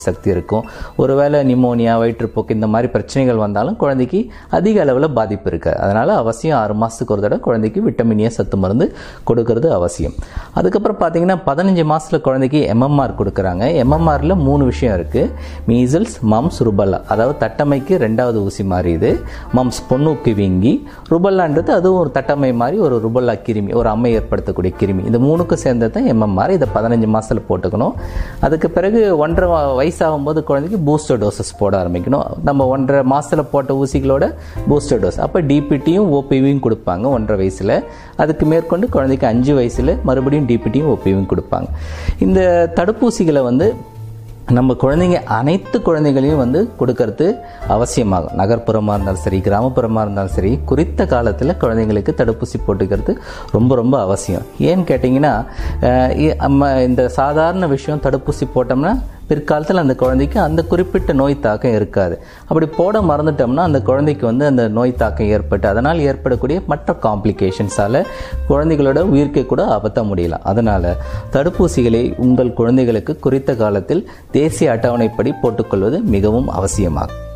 சக்தி இருக்கும் ஒருவேளை நிமோனியா வயிற்றுப்போக்கு இந்த மாதிரி பிரச்சனைகள் வந்தாலும் குழந்தைக்கு அதிக அளவில் பாதிப்பு இருக்கு அதனால அவசியம் ஆறு மாதத்துக்கு ஒரு தடவை குழந்தைக்கு விட்டமின் ஏ சத்து மருந்து கொடுக்கறது அவசியம் அதுக்கப்புறம் பார்த்தீங்கன்னா பதினஞ்சு மாசத்துல குழந்தைக்கு எம்எம்ஆர் கொடுக்குறாங்க எம்எம்ஆரில் மூணு விஷயம் இருக்கு மீசல்ஸ் மம்ஸ் ருபல்லா அதாவது தட்டமைக்கு ரெண்டாவது ஊசி மாதிரி இது மம்ஸ் பொண்ணுக்கு வீங்கி ருபல்லான்றது அதுவும் ஒரு தட்டமை மாதிரி ஒரு ருபல்லா கிருமி ஒரு அம்மை ஏற்படுத்தக்கூடிய கிருமி இந்த மூணுக்கும் சேர்ந்தது தான் எம்எம்ஆர் இதை பதினஞ்சு மாசத்துல போட்டுக்கணும் அதுக்கு பிறகு ஒன்றரை வ- வயசாகும்போது குழந்தைக்கு பூஸ்டர் டோசஸ் போட ஆரம்பிக்கணும் நம்ம ஒன்றரை மாசத்துல போட்ட ஊசிகளோட பூஸ்டர் டோஸ் அப்போ டிபிடியும் ஓபிவியும் கொடுப்பாங்க ஒன்றரை வயசுல அதுக்கு மேற்கொண்டு குழந்தைக்கு அஞ்சு வயசுல மறுபடியும் டிபிடியும் ஓபிவியும் கொடுப்பாங்க இந்த தடுப்பூசிகளை வந்து நம்ம குழந்தைங்க அனைத்து குழந்தைகளையும் வந்து கொடுக்கறது அவசியமாகும் நகர்ப்புறமாக இருந்தாலும் சரி கிராமப்புறமாக இருந்தாலும் சரி குறித்த காலத்தில் குழந்தைங்களுக்கு தடுப்பூசி போட்டுக்கிறது ரொம்ப ரொம்ப அவசியம் ஏன்னு கேட்டிங்கன்னா அஹ், இ- நம்ம இந்த சாதாரண விஷயம் தடுப்பூசி போட்டோம்னா பிற்காலத்தில் அந்த குழந்தைக்கு அந்த குறிப்பிட்ட நோய் தாக்கம் இருக்காது அப்படி போட மறந்துட்டோம்னா அந்த குழந்தைக்கு வந்து அந்த நோய் தாக்கம் ஏற்பட்டு அதனால் ஏற்படக்கூடிய மற்ற காம்ப்ளிகேஷன்ஸால குழந்தைகளோட உயிர்க்கை கூட அபத்த முடியலாம் அதனால தடுப்பூசிகளை உங்கள் குழந்தைகளுக்கு குறித்த காலத்தில் தேசிய அட்டவணைப்படி போட்டுக்கொள்வது மிகவும் அவசியமாகும்